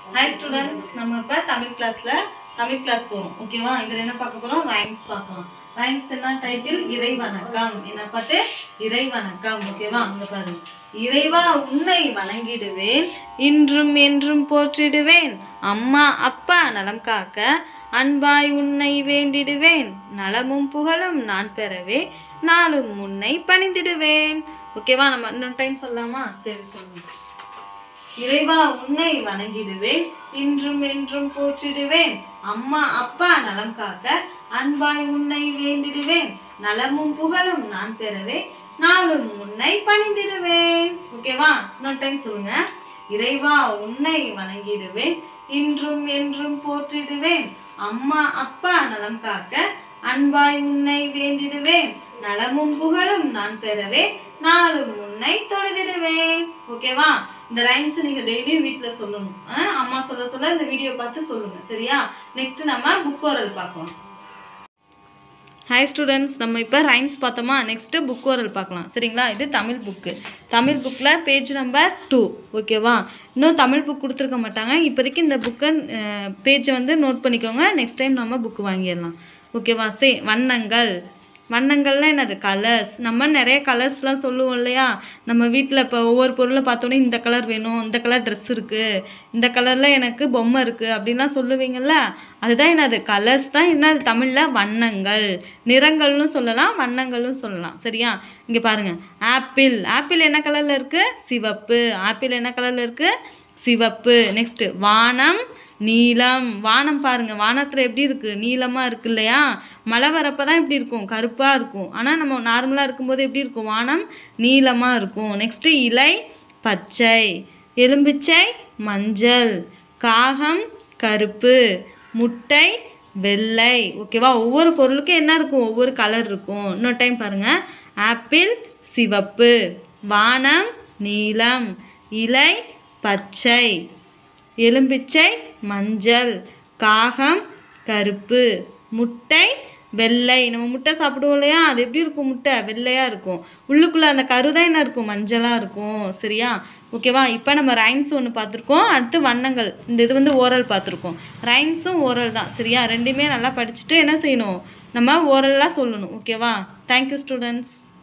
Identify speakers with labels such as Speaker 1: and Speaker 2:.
Speaker 1: Hi students நம்ம இப்போ தமிழ் கிளாஸில் தமிழ் கிளாஸ் போகிறோம் ஓகேவா இதில் என்ன பார்க்க போகிறோம் ரைம்ஸ் பார்க்கலாம் ரைம்ஸ் என்ன டைட்டில் இறை வணக்கம் என்ன பாட்டு இறை வணக்கம் ஓகேவா அங்கே பாருங்க இறைவா உன்னை வணங்கிடுவேன் இன்றும் என்றும் போற்றிடுவேன் அம்மா அப்பா நலம் காக்க அன்பாய் உன்னை வேண்டிடுவேன் நலமும் புகழும் நான் பெறவே நாளும் உன்னை பணிந்திடுவேன் ஓகேவா நம்ம இன்னொரு டைம் சொல்லலாமா சரி சொல்லுங்க இறைவா உன்னை வணங்கிடுவேன் இன்றும் என்றும் போற்றிடுவேன் அம்மா அப்பா நலம் காக்க அன்பாய் உன்னை வேண்டிடுவேன் நலமும் புகழும் நான் பெறவே நாளும் உன்னை பணிந்திடுவேன் ஓகேவா இன்னொரு டைம் சொல்லுங்க இறைவா உன்னை வணங்கிடுவேன் இன்றும் என்றும் போற்றிடுவேன் அம்மா அப்பா நலம் காக்க அன்பாய் உன்னை வேண்டிடுவேன் நலமும் புகழும் நான் பெறவே நாளும் உன்னை தொழுதிடுவேன் ஓகேவா இந்த ரைம்ஸ் நீங்க டெய்லியும் வீட்ல சொல்லணும் ஆ? அம்மா சொல்ல சொல்ல இந்த வீடியோ பார்த்து சொல்லுங்க சரியா நெக்ஸ்ட் நம்ம புக் ஓரல் பார்க்கலாம் ஹாய் ஸ்டூடெண்ட்ஸ் நம்ம இப்போ ரைம்ஸ் பார்த்தோமா நெக்ஸ்ட்டு புக் ஓரல் பார்க்கலாம் சரிங்களா இது தமிழ் புக்கு தமிழ் புக்கில் பேஜ் நம்பர் டூ ஓகேவா இன்னும் தமிழ் புக் கொடுத்துருக்க மாட்டாங்க இப்போதைக்கு இந்த புக்கை பேஜை வந்து நோட் பண்ணிக்கோங்க நெக்ஸ்ட் டைம் நம்ம புக்கு வாங்கிடலாம் ஓகேவா சே வண்ணங்கள் வண்ணங்கள்லாம் என்னது கலர்ஸ் நம்ம நிறைய கலர்ஸ்லாம் சொல்லுவோம் இல்லையா நம்ம வீட்டில் இப்போ ஒவ்வொரு பொருளை பார்த்தோன்னே இந்த கலர் வேணும் இந்த கலர் ட்ரெஸ் இருக்குது இந்த கலரில் எனக்கு பொம்மை இருக்குது அப்படின்லாம் சொல்லுவீங்கள்ல அதுதான் என்னது கலர்ஸ் தான் என்னது தமிழில் வண்ணங்கள் நிறங்கள்னு சொல்லலாம் வண்ணங்களும் சொல்லலாம் சரியா இங்கே பாருங்கள் ஆப்பிள் ஆப்பிள் என்ன கலரில் இருக்குது சிவப்பு ஆப்பிள் என்ன கலரில் இருக்குது சிவப்பு நெக்ஸ்ட்டு வானம் நீலம் வானம் பாருங்க வானத்தில் எப்படி இருக்கு நீளமாக இருக்கு இல்லையா மழை வரப்போ தான் இப்படி இருக்கும் கருப்பாக இருக்கும் ஆனால் நம்ம நார்மலாக இருக்கும்போது எப்படி இருக்கும் வானம் நீளமாக இருக்கும் நெக்ஸ்ட்டு இலை பச்சை எலும்பிச்சை மஞ்சள் காகம் கருப்பு முட்டை வெள்ளை ஓகேவா ஒவ்வொரு பொருளுக்கும் என்ன இருக்கும் ஒவ்வொரு கலர் இருக்கும் இன்னொரு டைம் பாருங்கள் ஆப்பிள் சிவப்பு வானம் நீலம் இலை பச்சை எலும்பிச்சை மஞ்சள் காகம் கருப்பு முட்டை வெள்ளை நம்ம முட்டை சாப்பிடுவோம் இல்லையா அது எப்படி இருக்கும் முட்டை வெள்ளையாக இருக்கும் உள்ளுக்குள்ளே அந்த கரு தான் என்ன இருக்கும் மஞ்சளாக இருக்கும் சரியா ஓகேவா இப்போ நம்ம ரைம்ஸ் ஒன்று பார்த்துருக்கோம் அடுத்து வண்ணங்கள் இந்த இது வந்து ஓரல் பார்த்துருக்கோம் ரைம்ஸும் ஓரல் தான் சரியா ரெண்டுமே நல்லா படிச்சுட்டு என்ன செய்யணும் நம்ம ஓரலாக சொல்லணும் ஓகேவா தேங்க்யூ ஸ்டூடெண்ட்ஸ்